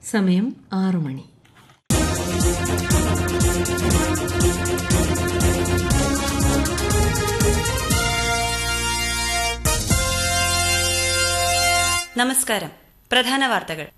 സമയം ആറു മണി നമസ്കാരം പ്രധാന വാർത്തകൾ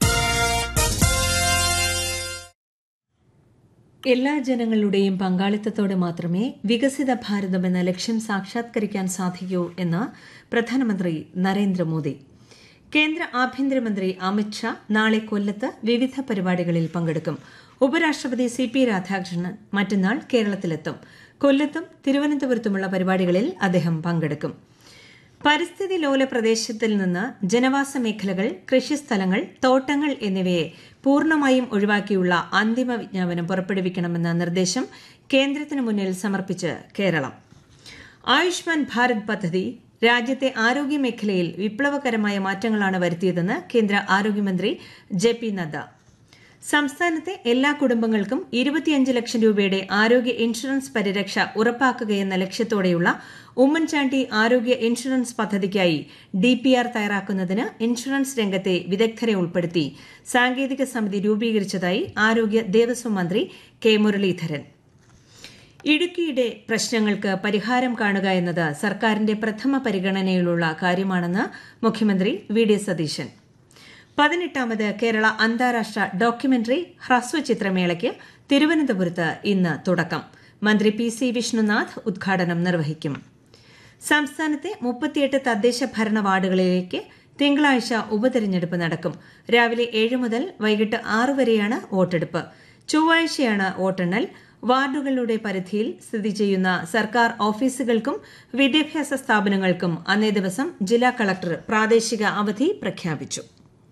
എല്ലാ ജനങ്ങളുടെയും പങ്കാളിത്തത്തോടെ മാത്രമേ വികസിത ഭാരതം എന്ന ലക്ഷ്യം സാക്ഷാത്കരിക്കാൻ സാധിക്കൂ എന്ന് പ്രധാനമന്ത്രി നരേന്ദ്രമോദി കേന്ദ്ര ആഭ്യന്തരമന്ത്രി അമിത്ഷാ നാളെ കൊല്ലത്ത് വിവിധ പരിപാടികളിൽ പങ്കെടുക്കും ഉപരാഷ്ട്രപതി സി പി രാധാകൃഷ്ണൻ മറ്റന്നാൾ കേരളത്തിലെത്തും കൊല്ലത്തും തിരുവനന്തപുരത്തുമുള്ള പരിപാടികളിൽ അദ്ദേഹം പങ്കെടുക്കും പരിസ്ഥിതി ലോല പ്രദേശത്തിൽ നിന്ന് ജനവാസ മേഖലകൾ കൃഷിസ്ഥലങ്ങൾ തോട്ടങ്ങൾ എന്നിവയെ പൂർണ്ണമായും ഒഴിവാക്കിയുള്ള അന്തിമ വിജ്ഞാപനം പുറപ്പെടുവിക്കണമെന്ന നിർദ്ദേശം കേന്ദ്രത്തിന് മുന്നിൽ സമർപ്പിച്ച് കേരളം ആയുഷ്മാൻ ഭാരത് പദ്ധതി രാജ്യത്തെ ആരോഗ്യ മേഖലയിൽ വിപ്ലവകരമായ മാറ്റങ്ങളാണ് വരുത്തിയതെന്ന് കേന്ദ്ര ആരോഗ്യമന്ത്രി ജെ പി നദ്ദ സംസ്ഥാനത്തെ എല്ലാ കുടുംബങ്ങൾക്കും ഇരുപത്തിയഞ്ച് ലക്ഷം രൂപയുടെ ആരോഗ്യ ഇൻഷുറൻസ് പരിരക്ഷ ഉറപ്പാക്കുകയെന്ന ലക്ഷ്യത്തോടെയുള്ള ഉമ്മൻചാണ്ടി ആരോഗ്യ ഇൻഷുറൻസ് പദ്ധതിക്കായി ഡിപിആർ തയ്യാറാക്കുന്നതിന് ഇൻഷുറൻസ് രംഗത്തെ വിദഗ്ധരെ ഉൾപ്പെടുത്തി സാങ്കേതിക സമിതി രൂപീകരിച്ചതായി ആരോഗ്യ ദേവസ്വം മന്ത്രി കെ മുരളീധരൻ ഇടുക്കിയുടെ പ്രശ്നങ്ങൾക്ക് പരിഹാരം കാണുക എന്നത് സർക്കാരിന്റെ പ്രഥമ പരിഗണനയിലുള്ള കാര്യമാണെന്ന് മുഖ്യമന്ത്രി വി ഡി സതീശൻ പതിനെട്ടാമത് കേരള അന്താരാഷ്ട്ര ഡോക്യുമെന്ററി ഹ്രസ്വചിത്രമേളയ്ക്ക് തിരുവനന്തപുരത്ത് ഇന്ന് തുടക്കം മന്ത്രി പി സി വിഷ്ണുനാഥ് ഉദ്ഘാടനം നിർവഹിക്കും സംസ്ഥാനത്തെ മുപ്പത്തിയെട്ട് തദ്ദേശ ഭരണ വാർഡുകളിലേക്ക് തിങ്കളാഴ്ച ഉപതെരഞ്ഞെടുപ്പ് നടക്കും രാവിലെ ഏഴ് മുതൽ വൈകിട്ട് ആറ് വരെയാണ് വോട്ടെടുപ്പ് ചൊവ്വാഴ്ചയാണ് വോട്ടെണ്ണൽ വാർഡുകളുടെ പരിധിയിൽ സ്ഥിതി ചെയ്യുന്ന സർക്കാർ ഓഫീസുകൾക്കും വിദ്യാഭ്യാസ സ്ഥാപനങ്ങൾക്കും അന്നേ ദിവസം ജില്ലാ കളക്ടർ പ്രാദേശിക അവധി പ്രഖ്യാപിച്ചു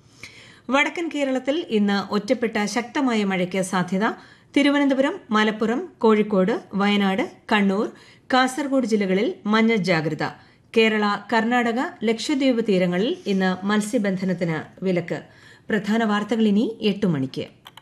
വടക്കൻ കേരളത്തിൽ ഇന്ന് ഒറ്റപ്പെട്ട ശക്തമായ മഴയ്ക്ക് സാധ്യത തിരുവനന്തപുരം മലപ്പുറം കോഴിക്കോട് വയനാട് കണ്ണൂർ കാസർഗോഡ് ജില്ലകളിൽ മഞ്ഞ ജാഗ്രത കേരള കർണാടക ലക്ഷദ്വീപ് തീരങ്ങളിൽ ഇന്ന് മത്സ്യബന്ധനത്തിന് വിലക്ക് പ്രധാന വാർത്തകൾ ഇനി എട്ട് മണിക്ക്